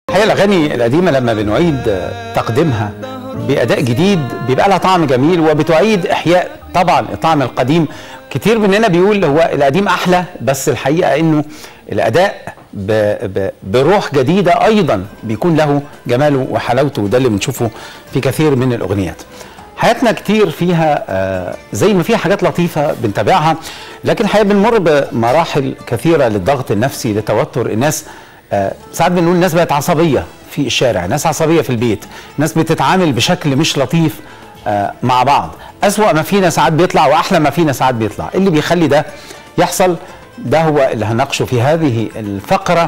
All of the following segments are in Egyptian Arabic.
الحقيقه الاغاني القديمه لما بنعيد تقديمها باداء جديد بيبقى لها طعم جميل وبتعيد احياء طبعا الطعم القديم كتير مننا بيقول هو القديم احلى بس الحقيقه انه الاداء ب ب بروح جديده ايضا بيكون له جماله وحلاوته وده اللي بنشوفه في كثير من الاغنيات حياتنا كتير فيها آه زي ما فيها حاجات لطيفة بنتابعها لكن الحقيقة بنمر بمراحل كثيرة للضغط النفسي لتوتر الناس آه ساعات بنقول الناس بقت عصبية في الشارع ناس عصبية في البيت ناس بتتعامل بشكل مش لطيف آه مع بعض أسوأ ما فينا ساعات بيطلع وأحلى ما فينا ساعات بيطلع اللي بيخلي ده يحصل ده هو اللي هنناقشه في هذه الفقرة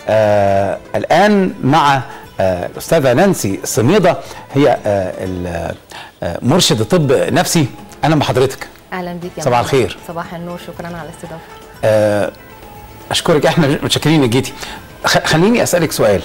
آه الآن مع آه الأستاذة نانسي صميدة هي آه آه مرشد طب نفسي أهلا بحضرتك اهلا بيك يا صباح محمد. الخير. صباح النور شكرا على الاستضافه آه أشكرك إحنا متشكرين إنك جيتي خ- خليني أسألك سؤال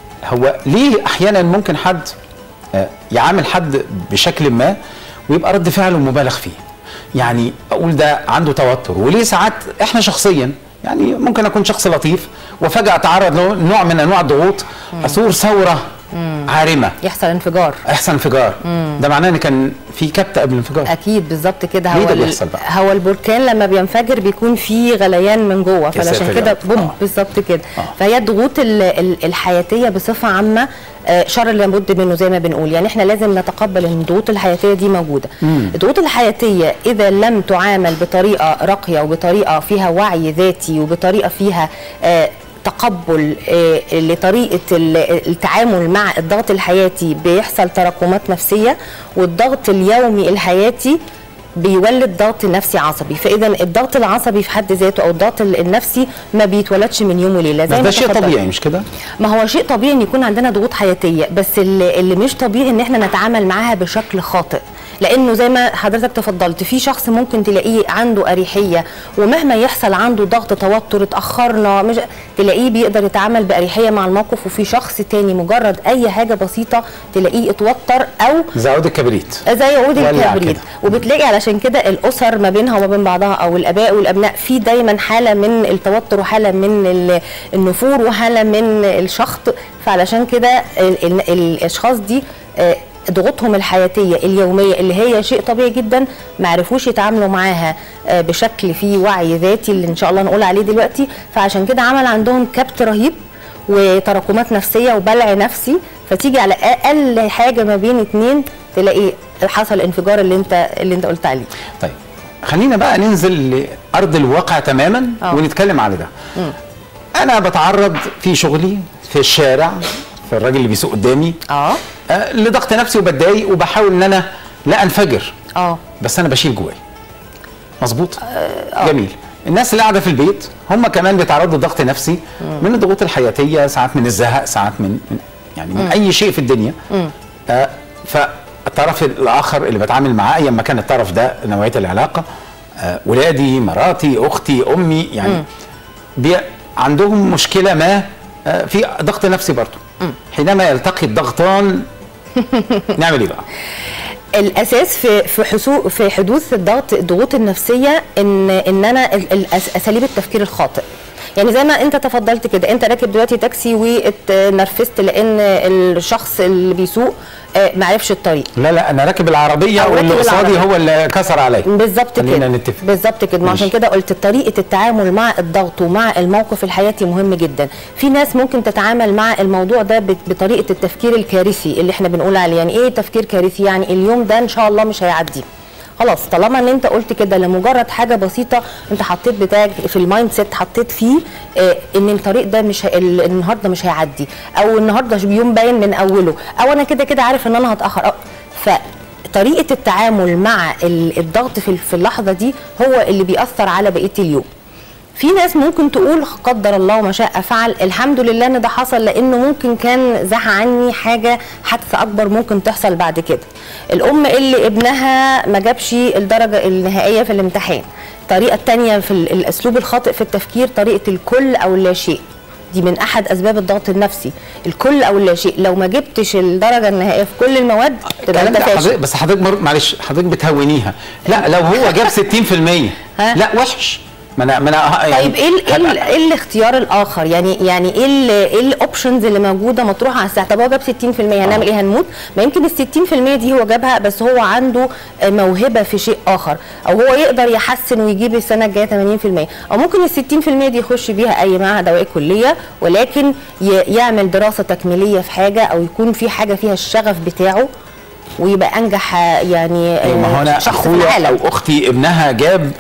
هو ليه أحيانا ممكن حد آه يعامل حد بشكل ما ويبقى رد فعله مبالغ فيه يعني أقول ده عنده توتر وليه ساعات إحنا شخصيا يعني ممكن أكون شخص لطيف وفجأة أتعرض لنوع من أنواع الضغوط أثور ثورة عارمة يحصل انفجار يحصل انفجار ده معناه ان كان في كبت قبل الانفجار اكيد بالظبط كده ليه هو ده ال- بيحصل بقى؟ هو البركان لما بينفجر بيكون فيه غليان من جوه فعشان ساتر كده يا رب. بوم آه. بالظبط كده آه. فهي الضغوط ال- ال- الحياتيه بصفه عامه آه، شر لابد منه زي ما بنقول يعني احنا لازم نتقبل ان الضغوط الحياتيه دي موجوده الضغوط الحياتيه اذا لم تعامل بطريقه راقيه وبطريقه فيها وعي ذاتي وبطريقه فيها آه، تقبل آه، لطريقه ال- التعامل مع الضغط الحياتي بيحصل تراكمات نفسيه والضغط اليومي الحياتي بيولد ضغط نفسي عصبي فاذا الضغط العصبي في حد ذاته او الضغط ال- النفسي ما بيتولدش من يوم وليله بس زي ده ما شيء تفضلت. طبيعي مش كده؟ ما هو شيء طبيعي ان يكون عندنا ضغوط حياتيه بس اللي, اللي مش طبيعي ان احنا نتعامل معاها بشكل خاطئ لانه زي ما حضرتك تفضلت في شخص ممكن تلاقيه عنده اريحيه ومهما يحصل عنده ضغط توتر اتاخرنا مش تلاقيه بيقدر يتعامل باريحيه مع الموقف وفي شخص تاني مجرد اي حاجه بسيطه تلاقيه اتوتر او زي عود الكبريت زي عود ولع الكبريت كده. وبتلاقي علشان كده الاسر ما بينها وما بين بعضها او الاباء والابناء في دايما حاله من التوتر وحاله من ال- النفور وحاله من الشخط فعلشان كده ال- ال- الاشخاص دي آه، ضغوطهم الحياتيه اليوميه اللي هي شيء طبيعي جدا ما عرفوش يتعاملوا معاها آه، بشكل فيه وعي ذاتي اللي ان شاء الله نقول عليه دلوقتي فعشان كده عمل عندهم كبت رهيب وتراكمات نفسيه وبلع نفسي فتيجي على اقل حاجه ما بين اتنين تلاقي حصل الانفجار اللي انت اللي انت قلت عليه طيب خلينا بقى ننزل لارض الواقع تماما آه. ونتكلم على ده انا بتعرض في شغلي في الشارع في الراجل اللي بيسوق قدامي اه آه، لضغط نفسي وبتضايق وبحاول ان انا لا انفجر اه بس انا بشيل جواي مظبوط جميل الناس اللي قاعده في البيت هم كمان بيتعرضوا لضغط نفسي من الضغوط الحياتيه ساعات من الزهق ساعات من من- يعني من اي شيء في الدنيا آه فالطرف الاخر اللي بتعامل معاه ايا ما كان الطرف ده نوعيه العلاقه آه ولادي مراتي اختي امي يعني بي عندهم مشكله ما آه في ضغط نفسي برضه حينما يلتقي الضغطان نعمل ايه بقى؟ الاساس في في حسو في حدوث الضغط الضغوط النفسيه ان ان انا ال- ال- أس- اساليب التفكير الخاطئ يعني زي ما انت تفضلت كده انت راكب دلوقتي تاكسي واتنرفزت لان الشخص اللي بيسوق آه، ما عرفش الطريق لا لا انا راكب العربيه أو واللي راكب قصادي العربية. هو اللي كسر عليا بالظبط خلينا كده نتفق بالظبط كده ما عشان ماشي. كده قلت طريقه التعامل مع الضغط ومع الموقف الحياتي مهم جدا في ناس ممكن تتعامل مع الموضوع ده بت- بطريقه التفكير الكارثي اللي احنا بنقول عليه يعني ايه تفكير كارثي يعني اليوم ده ان شاء الله مش هيعدي خلاص طالما ان انت قلت كده لمجرد حاجه بسيطه انت حطيت بتاعك في المايند سيت حطيت فيه اه ان الطريق ده مش ه- ال- النهارده مش هيعدي او النهارده بيوم باين من اوله او انا كده كده عارف ان انا هتاخر أو فطريقه التعامل مع ال- الضغط في في اللحظه دي هو اللي بيأثر على بقيه اليوم في ناس ممكن تقول قدر الله ما شاء فعل الحمد لله ان ده حصل لانه ممكن كان زح عني حاجه حادثه اكبر ممكن تحصل بعد كده الام اللي ابنها ما جابش الدرجه النهائيه في الامتحان الطريقه الثانيه في ال- الاسلوب الخاطئ في التفكير طريقه الكل او اللا شيء دي من احد اسباب الضغط النفسي الكل او اللا شيء لو ما جبتش الدرجه النهائيه في كل المواد تبقى الكلام انت ده حضرتك فاشل بس حضرتك مر... معلش حضرتك بتهونيها لا لو هو جاب 60% ها؟ لا وحش ما انا ما انا يعني طيب ايه ال- ايه ال- ايه الاختيار الاخر يعني يعني ايه ال- ايه الاوبشنز اللي موجوده مطروحه على الساحه طب هو جاب 60% هنعمل ايه هنموت ما يمكن ال 60% دي هو جابها بس هو عنده آه، موهبه في شيء اخر او هو يقدر يحسن ويجيب السنه الجايه 80% او ممكن ال 60% دي يخش بيها اي معهد او اي كليه ولكن ي- يعمل دراسه تكميليه في حاجه او يكون في حاجه فيها الشغف بتاعه ويبقى انجح آه، يعني أيوة، ما هو انا شخص في اخويا العالم. او اختي ابنها جاب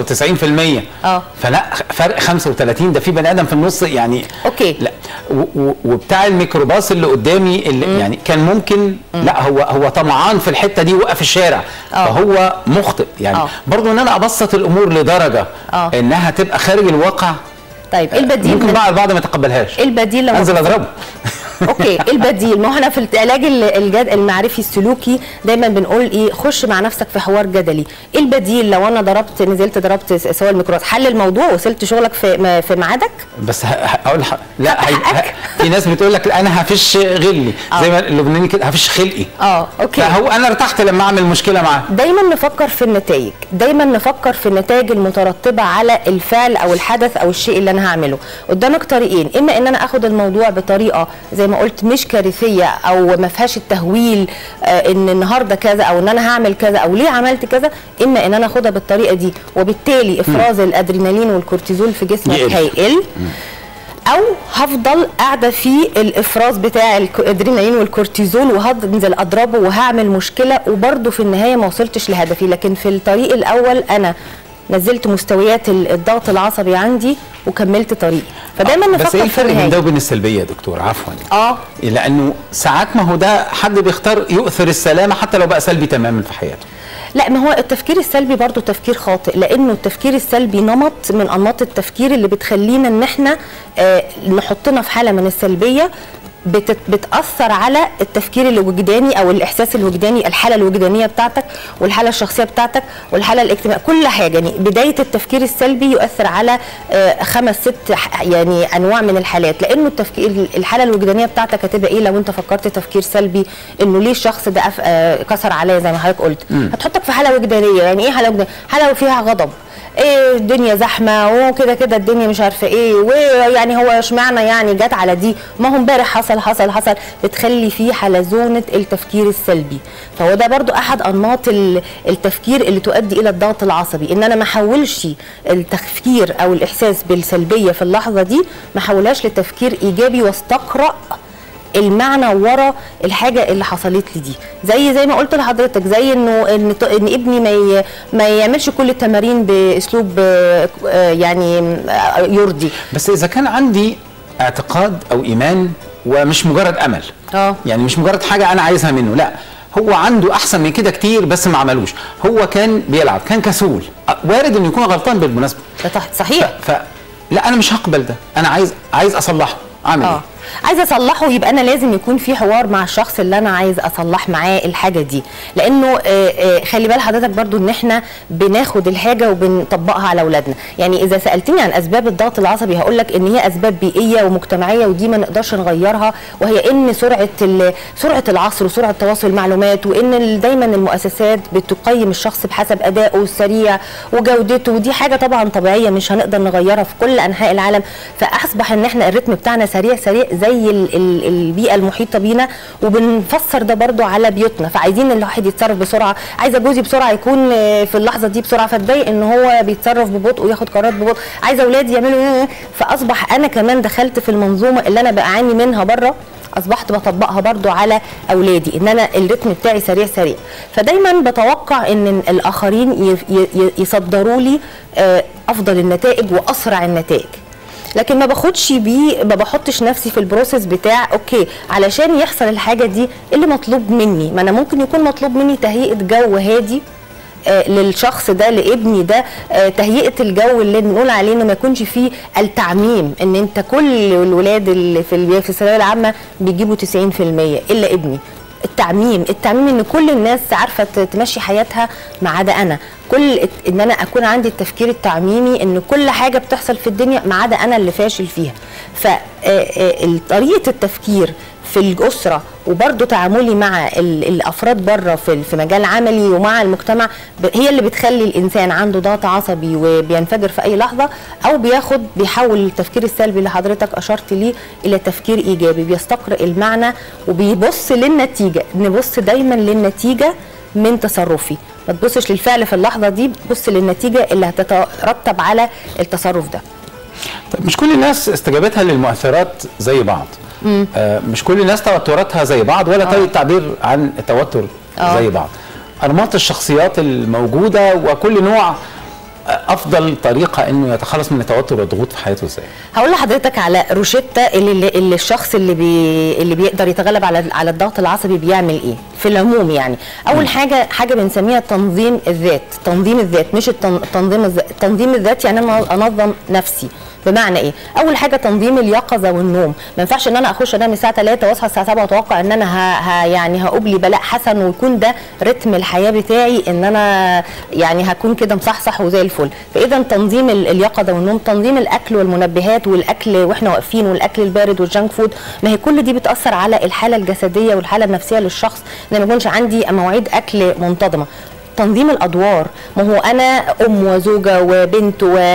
95% اه. فلا فرق 35 ده في بني ادم في النص يعني أوكي. لا و- و- وبتاع الميكروباص اللي قدامي اللي يعني كان ممكن لا هو هو طمعان في الحته دي وقف الشارع اه. فهو مخطئ يعني اه. برضو ان انا ابسط الامور لدرجه اه. انها تبقى خارج الواقع طيب ايه البديل ممكن من- بقى البعض ما يتقبلهاش ايه البديل لو انزل اضربه اوكي ايه البديل ما هو احنا في العلاج ال- الجد المعرفي السلوكي دايما بنقول ايه خش مع نفسك في حوار جدلي ايه البديل لو انا ضربت نزلت ضربت س- سواء الميكروباص حل الموضوع وصلت شغلك في م- في ميعادك بس ه- ه- اقول ح... لا هي... حقك. ه... في ناس بتقول لك انا هفش غلي زي ما اللبناني كده هفش خلقي اه اوكي فهو انا ارتحت لما اعمل مشكله معاه دايما نفكر في النتائج دايما نفكر في النتائج المترتبه على الفعل او الحدث او الشيء اللي انا هعمله قدامك طريقين اما ان انا اخد الموضوع بطريقه زي ما قلت مش كارثيه او ما فيهاش التهويل آه ان النهارده كذا او ان انا هعمل كذا او ليه عملت كذا اما ان انا اخدها بالطريقه دي وبالتالي افراز الادرينالين والكورتيزول في جسمك يقل. هيقل او هفضل قاعده في الافراز بتاع الادرينالين والكورتيزول وهنزل اضربه وهعمل مشكله وبرده في النهايه ما وصلتش لهدفي لكن في الطريق الاول انا نزلت مستويات ال- الضغط العصبي عندي وكملت طريقي فدايما بس ايه نفكر في الفرق بين ده النهايه وبين السلبيه يا دكتور عفوا اه لانه ساعات ما هو ده حد بيختار يؤثر السلامه حتى لو بقى سلبي تماما في حياته لا ما هو التفكير السلبي برضو تفكير خاطئ لانه التفكير السلبي نمط من انماط التفكير اللي بتخلينا ان احنا آه نحطنا في حاله من السلبيه بتت بتاثر على التفكير الوجداني او الاحساس الوجداني الحاله الوجدانيه بتاعتك والحاله الشخصيه بتاعتك والحاله الاجتماعيه كل حاجه يعني بدايه التفكير السلبي يؤثر على آه خمس ست ح- يعني انواع من الحالات لانه التفكير الحاله الوجدانيه بتاعتك هتبقى ايه لو انت فكرت تفكير سلبي انه ليه الشخص ده أف- آه كسر عليا زي ما حضرتك قلت هتحطك في حاله وجدانيه يعني ايه حاله وجدانيه حاله فيها غضب ايه الدنيا زحمه وكده كده الدنيا مش عارفه ايه ويعني هو اشمعنى يعني جت على دي ما هو امبارح حصل حصل حصل بتخلي فيه حلزونه التفكير السلبي فهو ده برضو احد انماط ال- التفكير اللي تؤدي الى الضغط العصبي ان انا ما احولش التفكير او الاحساس بالسلبيه في اللحظه دي ما احولهاش لتفكير ايجابي واستقرأ المعنى ورا الحاجه اللي حصلت لي دي زي زي ما قلت لحضرتك زي انه ان, ط- إن ابني ما ي- ما يعملش كل التمارين باسلوب آه، آه، يعني آه، يرضي بس اذا كان عندي اعتقاد او ايمان ومش مجرد امل اه يعني مش مجرد حاجه انا عايزها منه لا هو عنده احسن من كده كتير بس ما عملوش هو كان بيلعب كان كسول أ- وارد انه يكون غلطان بالمناسبه ده صح- صحيح ف... لا انا مش هقبل ده انا عايز عايز اصلحه اعمل اه ايه عايزه اصلحه يبقى انا لازم يكون في حوار مع الشخص اللي انا عايز اصلح معاه الحاجه دي لانه آه، آه، خلي بال حضرتك برضو ان احنا بناخد الحاجه وبنطبقها على اولادنا يعني اذا سالتني عن اسباب الضغط العصبي هقول لك ان هي اسباب بيئيه ومجتمعيه ودي ما نقدرش نغيرها وهي ان سرعه ال- سرعه العصر وسرعه تواصل المعلومات وان ال- دايما المؤسسات بتقيم الشخص بحسب ادائه السريع وجودته ودي حاجه طبعا طبيعيه مش هنقدر نغيرها في كل انحاء العالم فاصبح ان احنا الريتم بتاعنا سريع سريع زي ال ال البيئه المحيطه بينا وبنفسر ده برضو على بيوتنا فعايزين الواحد يتصرف بسرعه عايزه جوزي بسرعه يكون آه، في اللحظه دي بسرعه فاتضايق ان هو بيتصرف ببطء وياخد قرارات ببطء عايزه اولادي يعملوا فاصبح انا كمان دخلت في المنظومه اللي انا بعاني منها بره اصبحت بطبقها برضو على اولادي ان انا الريتم بتاعي سريع سريع فدايما بتوقع ان الاخرين ي- ي- يصدروا لي آه، افضل النتائج واسرع النتائج لكن ما باخدش بيه ما بحطش نفسي في البروسيس بتاع اوكي علشان يحصل الحاجه دي إيه اللي مطلوب مني ما انا ممكن يكون مطلوب مني تهيئه جو هادي آه، للشخص ده لابني ده آه، تهيئه الجو اللي بنقول عليه انه ما يكونش فيه التعميم ان انت كل الولاد اللي في ال- في الثانويه العامه بيجيبوا 90% الا ابني التعميم التعميم ان كل الناس عارفه ت- تمشي حياتها ما عدا انا كل الت- ان انا اكون عندي التفكير التعميمي ان كل حاجه بتحصل في الدنيا ما عدا انا اللي فاشل فيها فطريقه التفكير في الاسره وبرضه تعاملي مع ال- الافراد بره في في مجال عملي ومع المجتمع ب- هي اللي بتخلي الانسان عنده ضغط عصبي وبينفجر في اي لحظه او بياخد بيحول التفكير السلبي اللي حضرتك اشرت ليه الى تفكير ايجابي بيستقرئ المعنى وبيبص للنتيجه نبص دايما للنتيجه من تصرفي ما تبصش للفعل في اللحظه دي بص للنتيجه اللي هتترتب على التصرف ده طيب مش كل الناس استجابتها للمؤثرات زي بعض آه مش كل الناس توتراتها زي بعض ولا طريقه تعبير عن التوتر آه. زي بعض انماط الشخصيات الموجوده وكل نوع آه، افضل طريقه انه يتخلص من التوتر والضغوط في حياته ازاي هقول لحضرتك على روشتة اللي, اللي, اللي الشخص اللي بي اللي بيقدر يتغلب على على الضغط العصبي بيعمل ايه في العموم يعني اول حاجه حاجه بنسميها تنظيم الذات تنظيم الذات مش التن- تنظيم الذات تنظيم الذات يعني انا انظم نفسي بمعنى ايه اول حاجه تنظيم اليقظه والنوم ما ينفعش ان انا اخش انام الساعه 3 واصحى الساعه 7 واتوقع ان انا ه... ه... يعني هقوبلي بلاء حسن ويكون ده رتم الحياه بتاعي ان انا يعني هكون كده مصحصح وزي الفل فاذا تنظيم ال- اليقظه والنوم تنظيم الاكل والمنبهات والاكل واحنا واقفين والاكل البارد والجانك فود ما هي كل دي بتاثر على الحاله الجسديه والحاله النفسيه للشخص ان ما يكونش عندي مواعيد اكل منتظمه تنظيم الادوار ما هو انا ام وزوجه وبنت و...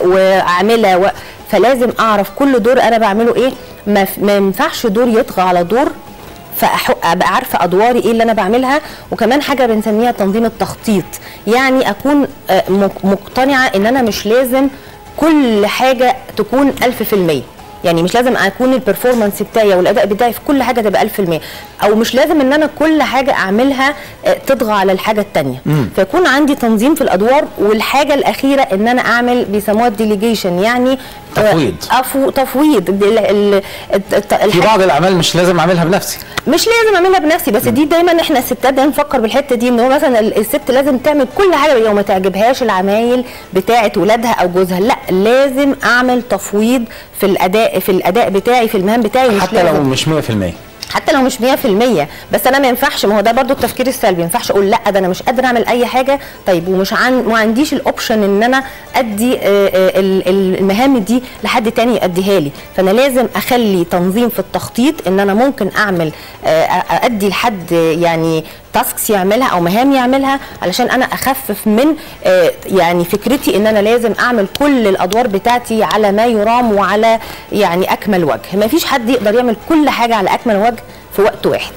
وعامله و... فلازم اعرف كل دور انا بعمله ايه ما, ف... ما ينفعش دور يطغى على دور فابقى عارفه ادواري ايه اللي انا بعملها وكمان حاجه بنسميها تنظيم التخطيط يعني اكون آه، مق- مقتنعه ان انا مش لازم كل حاجه تكون 1000% يعني مش لازم اكون البرفورمانس بتاعي والاداء بتاعي في كل حاجه تبقى 1000% او مش لازم ان انا كل حاجه اعملها آه، تطغى على الحاجه الثانيه فيكون عندي تنظيم في الادوار والحاجه الاخيره ان انا اعمل بيسموها الديليجيشن يعني آه، تفويض. أفو تفويض ال- ال- الت- في الحاجة- بعض الاعمال مش لازم اعملها بنفسي مش لازم اعملها بنفسي بس دي دايما احنا الستات دايما نفكر بالحته دي ان هو مثلا ال- الست لازم تعمل كل حاجه وما تعجبهاش العمايل بتاعه ولادها او جوزها لا لازم اعمل تفويض في الاداء في الاداء بتاعي في المهام بتاعي مش حتى لو لازم مش 100% حتى لو مش 100% بس انا ما ينفعش ما هو ده برضو التفكير السلبي ما ينفعش اقول لا ده انا مش قادره اعمل اي حاجه طيب ومش عن ما عنديش الاوبشن ان انا ادي آه، آه، ال- ال- المهام دي لحد تاني يأديها لي فانا لازم اخلي تنظيم في التخطيط ان انا ممكن اعمل آه، أ- ادي لحد يعني تاسكس يعملها او مهام يعملها علشان انا اخفف من آه، يعني فكرتي ان انا لازم اعمل كل الادوار بتاعتي على ما يرام وعلى يعني اكمل وجه ما فيش حد يقدر يعمل كل حاجه على اكمل وجه في وقت واحد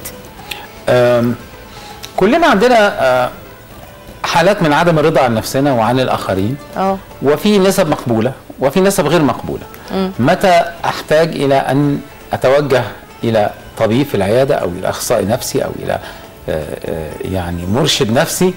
آم، كلنا عندنا آه، حالات من عدم الرضا عن نفسنا وعن الاخرين اه وفي نسب مقبوله وفي نسب غير مقبوله متى احتاج الى ان اتوجه الى طبيب في العياده او الى اخصائي نفسي او الى آه، آه، يعني مرشد نفسي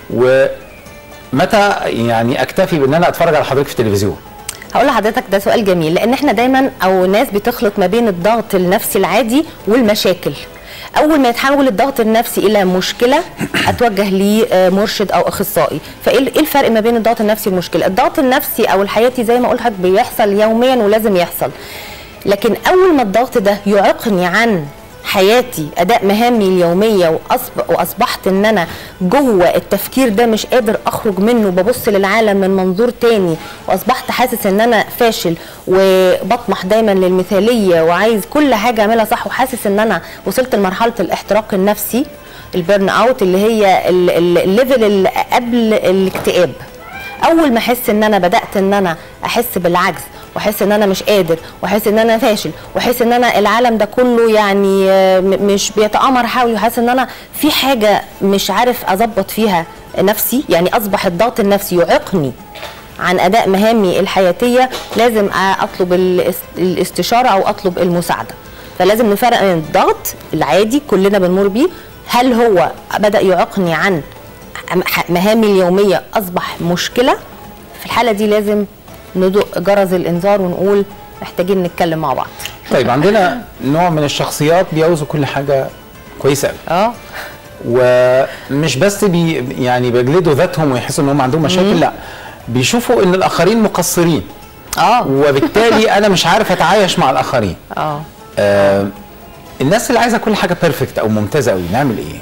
ومتى يعني اكتفي بان انا اتفرج على حضرتك في التلفزيون هقول لحضرتك ده سؤال جميل لان احنا دايما او ناس بتخلط ما بين الضغط النفسي العادي والمشاكل اول ما يتحول الضغط النفسي الى مشكله اتوجه لمرشد او اخصائي فايه ال- إيه الفرق ما بين الضغط النفسي والمشكله الضغط النفسي او الحياتي زي ما قلت لحضرتك بيحصل يوميا ولازم يحصل لكن اول ما الضغط ده يعيقني عن حياتي اداء مهامي اليوميه وأصب... واصبحت ان انا جوه التفكير ده مش قادر اخرج منه ببص للعالم من منظور تاني واصبحت حاسس ان انا فاشل وبطمح دايما للمثاليه وعايز كل حاجه اعملها صح وحاسس ان انا وصلت لمرحله الاحتراق النفسي البيرن اوت اللي هي ال- ال- الليفل اللي قبل الاكتئاب اول ما احس ان انا بدات ان انا احس بالعجز واحس ان انا مش قادر واحس ان انا فاشل واحس ان انا العالم ده كله يعني آه، م- مش بيتامر حولي وحاسس ان انا في حاجه مش عارف اظبط فيها نفسي يعني اصبح الضغط النفسي يعيقني عن اداء مهامي الحياتيه لازم أ- اطلب الاس- الاستشاره او اطلب المساعده فلازم نفرق بين الضغط العادي كلنا بنمر بيه هل هو بدا يعيقني عن مهامي اليوميه اصبح مشكله في الحاله دي لازم ندق جرس الانذار ونقول محتاجين نتكلم مع بعض طيب عندنا نوع من الشخصيات بيعوزوا كل حاجه كويسه قوي اه ومش بس بي يعني بيجلدوا ذاتهم ويحسوا ان هم عندهم مشاكل لا بيشوفوا ان الاخرين مقصرين اه وبالتالي انا مش عارف اتعايش مع الاخرين اه آه الناس اللي عايزه كل حاجه بيرفكت او ممتازه قوي نعمل ايه معاها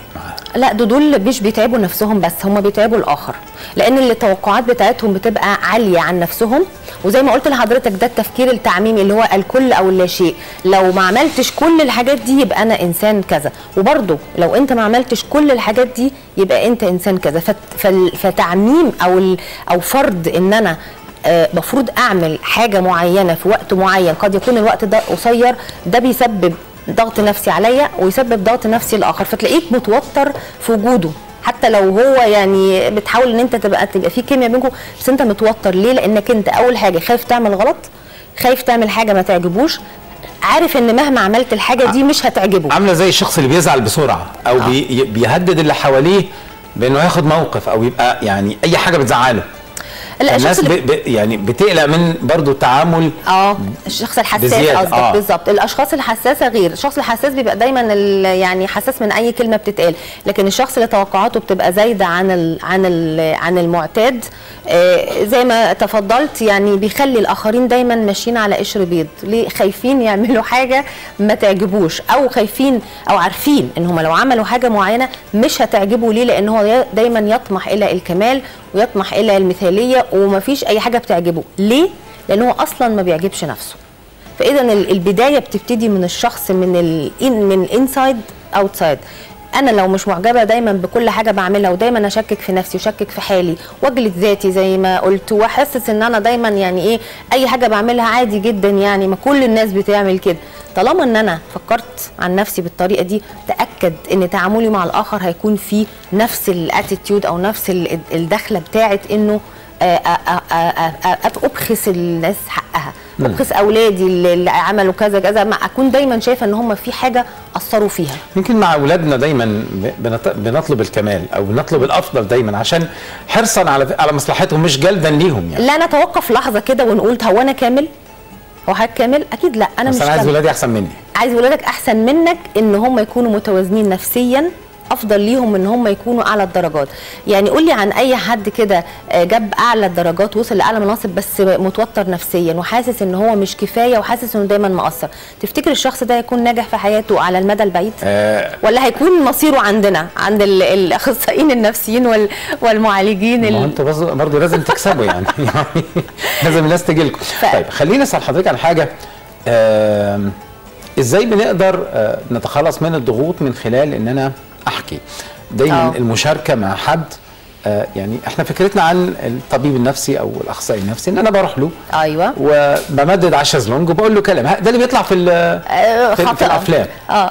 لا ده دول مش بيتعبوا نفسهم بس هم بيتعبوا الاخر لان التوقعات بتاعتهم بتبقى عاليه عن نفسهم وزي ما قلت لحضرتك ده التفكير التعميمي اللي هو الكل او اللا شيء لو ما عملتش كل الحاجات دي يبقى انا انسان كذا وبرضه لو انت ما عملتش كل الحاجات دي يبقى انت انسان كذا فت- فال- فتعميم او ال- او فرض ان انا المفروض اعمل حاجه معينه في وقت معين قد يكون الوقت ده قصير ده بيسبب ضغط نفسي عليا ويسبب ضغط نفسي لاخر فتلاقيك متوتر في وجوده حتى لو هو يعني بتحاول ان انت تبقى تبقى في كيمياء بينكم بس انت متوتر ليه لانك انت اول حاجه خايف تعمل غلط خايف تعمل حاجه ما تعجبوش عارف ان مهما عملت الحاجه دي مش هتعجبه عامله زي الشخص اللي بيزعل بسرعه او آه. بي بيهدد اللي حواليه بانه ياخد موقف او يبقى يعني اي حاجه بتزعله لا الناس الشخص ب... اللي ب... يعني بتقلق من برضو التعامل اه الشخص الحساس بزيادة، قصدك آه. بالظبط الاشخاص الحساسه غير الشخص الحساس بيبقى دايما ال- يعني حساس من اي كلمه بتتقال لكن الشخص اللي توقعاته بتبقى زايده عن ال عن ال عن المعتاد آه زي ما تفضلت يعني بيخلي الاخرين دايما ماشيين على قشر بيض ليه خايفين يعملوا حاجه ما تعجبوش او خايفين او عارفين ان هم لو عملوا حاجه معينه مش هتعجبه ليه لان هو ي- دايما يطمح الى الكمال ويطمح الى المثاليه ومفيش اي حاجه بتعجبه ليه لان هو اصلا ما بيعجبش نفسه فاذا ال- البدايه بتبتدي من الشخص من ال من الانسايد اوتسايد انا لو مش معجبه دايما بكل حاجه بعملها ودايما اشكك في نفسي واشكك في حالي واجلد ذاتي زي ما قلت واحسس ان انا دايما يعني ايه اي حاجه بعملها عادي جدا يعني ما كل الناس بتعمل كده طالما ان انا فكرت عن نفسي بالطريقه دي تاكد ان تعاملي مع الاخر هيكون فيه نفس الاتيتيود او نفس ال- الدخله بتاعت انه آه، آه، آه، آه، آه، آه، ابخس الناس حقها ابخس اولادي اللي اللي عملوا كذا كذا ما اكون دايما شايفه ان هم في حاجه اثروا فيها يمكن مع اولادنا دايما ب- بنط- بنطلب الكمال او بنطلب الافضل دايما عشان حرصا على على مصلحتهم مش جلدا ليهم يعني لا نتوقف لحظه كده ونقول هو انا كامل هو حضرتك كامل اكيد لا انا بس مش انا عايز كامل ولادي احسن مني عايز ولادك احسن منك ان هم يكونوا متوازنين نفسيا افضل ليهم ان هم يكونوا اعلى الدرجات يعني قول لي عن اي حد كده آه، جاب اعلى الدرجات وصل لاعلى مناصب بس متوتر نفسيا وحاسس ان هو مش كفايه وحاسس انه دايما مقصر تفتكر الشخص ده هيكون ناجح في حياته على المدى البعيد آه ولا هيكون مصيره عندنا عند ال- الاخصائيين النفسيين وال- والمعالجين ما هو ال- انتوا بس- برضه لازم تكسبوا يعني يعني لازم الناس تجي لكم ف- طيب خليني اسال حضرتك عن حاجه آم، ازاي بنقدر آه، نتخلص من الضغوط من خلال ان انا احكي دايما آه. المشاركه مع حد آه، يعني احنا فكرتنا عن الطبيب النفسي او الاخصائي النفسي ان انا بروح له ايوه وبمدد على الشازلونج وبقول له كلام ه- ده اللي بيطلع في ال- آه، في, في خطأ. الافلام اه آه،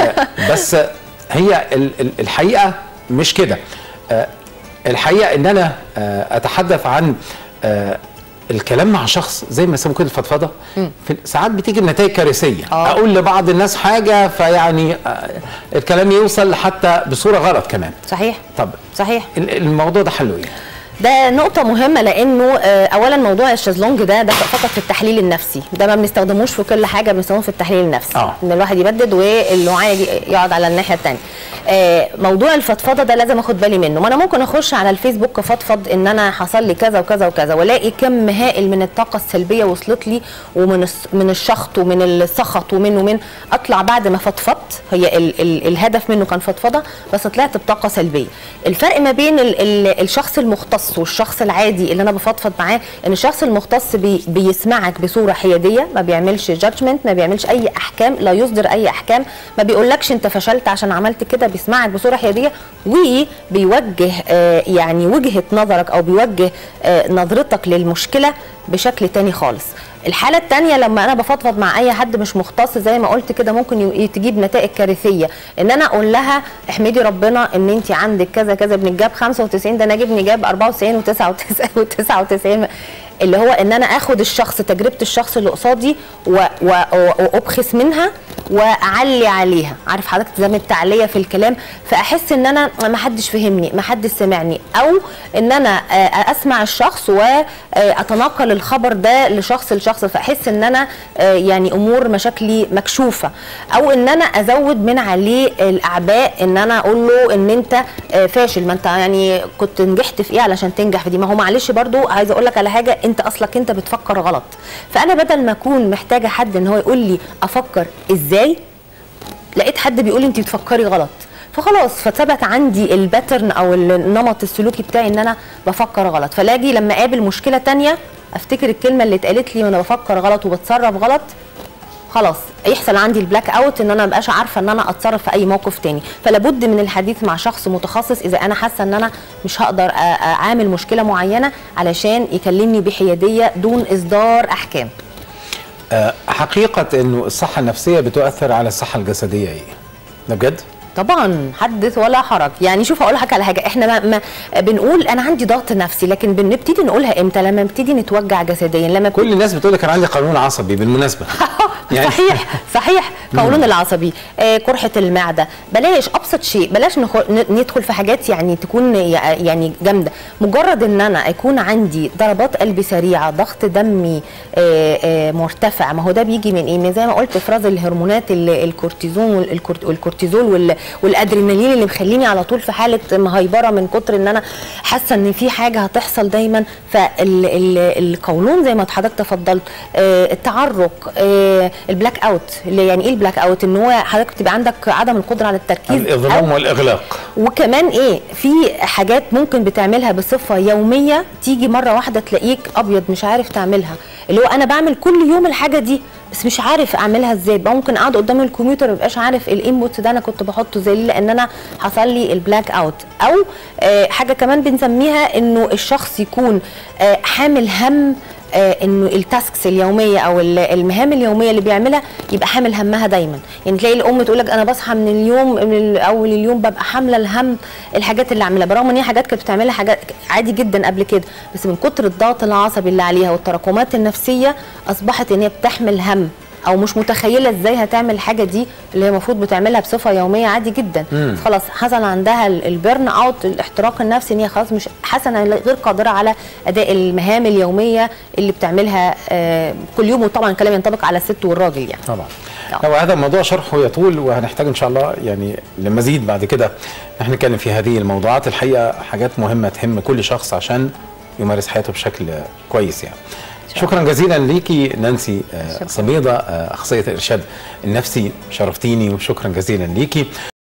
بس هي ال- ال- الحقيقه مش كده آه، الحقيقه ان انا آه، اتحدث عن آه، الكلام مع شخص زي ما يسموه كده الفضفضه في ساعات بتيجي بنتائج كارثيه آه. اقول لبعض الناس حاجه فيعني آه، الكلام يوصل حتى بصوره غلط كمان صحيح طب صحيح ال- الموضوع ده حله ايه؟ ده نقطة مهمة لأنه آه، أولا موضوع الشازلونج ده ده فقط في التحليل النفسي ده ما بنستخدموش في كل حاجة بنستخدمه في التحليل النفسي آه. إن الواحد يبدد واللي معاه يجي- يقعد على الناحية التانية آه، موضوع الفضفضة ده لازم أخد بالي منه ما أنا ممكن أخش على الفيسبوك أفضفض إن أنا حصل لي كذا وكذا وكذا وألاقي كم هائل من الطاقة السلبية وصلت لي ومن الس- من الشخط ومن السخط ومن ومن أطلع بعد ما فضفضت هي ال ال الهدف منه كان فضفضة بس طلعت بطاقة سلبية الفرق ما بين ال ال الشخص المختص والشخص العادي اللي انا بفضفض معاه ان الشخص المختص بي بيسمعك بصوره حياديه ما بيعملش جادجمنت ما بيعملش اي احكام لا يصدر اي احكام ما بيقولكش انت فشلت عشان عملت كده بيسمعك بصوره حياديه وبيوجه آه يعني وجهه نظرك او بيوجه آه نظرتك للمشكله بشكل تاني خالص الحاله الثانيه لما انا بفضفض مع اي حد مش مختص زي ما قلت كده ممكن ي- تجيب نتائج كارثيه ان انا اقول لها احمدي ربنا ان انت عندك كذا كذا ابنك جاب 95 ده انا ابني جاب 94 و99 و99 اللي هو ان انا اخد الشخص تجربه الشخص اللي قصادي و- و- وابخس منها واعلي عليها عارف حضرتك زي ما التعليه في الكلام فاحس ان انا ما حدش فهمني ما حدش سمعني او ان انا آه، اسمع الشخص واتناقل الخبر ده لشخص لشخص فاحس ان انا آه، يعني امور مشاكلي مكشوفه او ان انا ازود من عليه الاعباء ان انا اقول له ان انت آه، فاشل ما انت يعني كنت نجحت في ايه علشان تنجح في دي ما هو معلش برضو عايزه اقول لك على حاجه انت اصلك انت بتفكر غلط فانا بدل ما اكون محتاجه حد ان هو يقول لي افكر ازاي لقيت حد بيقول لي انت بتفكري غلط فخلاص فثبت عندي الباترن او النمط السلوكي بتاعي ان انا بفكر غلط فلاجي لما اقابل مشكله تانية افتكر الكلمه اللي اتقالت لي وانا بفكر غلط وبتصرف غلط خلاص يحصل عندي البلاك اوت ان انا مبقاش عارفه ان انا اتصرف في اي موقف تاني فلابد من الحديث مع شخص متخصص اذا انا حاسه ان انا مش هقدر أ- اعامل مشكله معينه علشان يكلمني بحياديه دون اصدار احكام آه، حقيقه انه الصحه النفسيه بتؤثر على الصحه الجسديه ايه ده بجد طبعا حدث ولا حرج يعني شوف اقول لك على حاجه احنا ما, ما بنقول انا عندي ضغط نفسي لكن بنبتدي نقولها امتى لما نبتدي نتوجع جسديا لما كل الناس بتقول لك انا عندي قولون عصبي بالمناسبه يعني- صحيح صحيح قولون العصبي آه قرحه المعده بلاش ابسط شيء بلاش نخ- ن- ندخل في حاجات يعني تكون يع- يعني جامده مجرد ان انا يكون عندي ضربات قلب سريعه ضغط دمي آه آه مرتفع ما هو ده بيجي من ايه من زي ما قلت افراز الهرمونات ال- الكورتيزون والكورت- والكورتيزول وال- والادرينالين اللي مخليني على طول في حاله مهيبره من كتر ان انا حاسه ان في حاجه هتحصل دايما فالقولون زي ما حضرتك تفضلت آه، التعرق آه، البلاك اوت اللي يعني ايه البلاك اوت ان هو حضرتك تبقى عندك عدم القدره على التركيز الاظلام أو- والاغلاق وكمان ايه في حاجات ممكن بتعملها بصفه يوميه تيجي مره واحده تلاقيك ابيض مش عارف تعملها اللي هو انا بعمل كل يوم الحاجه دي بس مش عارف اعملها ازاي بقى ممكن اقعد قدام الكمبيوتر مبقاش عارف الانبوت ده انا كنت بحطه ازاي ليه؟ لان انا حصل لي البلاك اوت او آه حاجه كمان بنسميها انه الشخص يكون آه حامل هم آه انه التاسكس اليوميه او ال- المهام اليوميه اللي بيعملها يبقى حامل همها دايما يعني تلاقي الام تقول لك انا بصحى من اليوم من ال- اول اليوم ببقى حامله الهم الحاجات اللي عاملها برغم ان هي حاجات كانت بتعملها حاجات عادي جدا قبل كده بس من كتر الضغط العصبي اللي عليها والتراكمات النفسيه اصبحت ان هي بتحمل هم او مش متخيله ازاي هتعمل الحاجه دي اللي هي المفروض بتعملها بصفه يوميه عادي جدا مم. خلاص حصل عندها ال- البيرن اوت الاحتراق النفسي ان هي خلاص مش حاسه انها غير قادره على اداء المهام اليوميه اللي بتعملها آه كل يوم وطبعا الكلام ينطبق على الست والراجل يعني طبعا آه. لو هذا الموضوع شرحه يطول وهنحتاج ان شاء الله يعني لمزيد بعد كده نحن نتكلم في هذه الموضوعات الحقيقه حاجات مهمه تهم كل شخص عشان يمارس حياته بشكل كويس يعني شكرا جزيلا ليكي نانسي آه، شكراً. صبيضه آه، اخصائيه الارشاد النفسي شرفتيني وشكرا جزيلا ليكي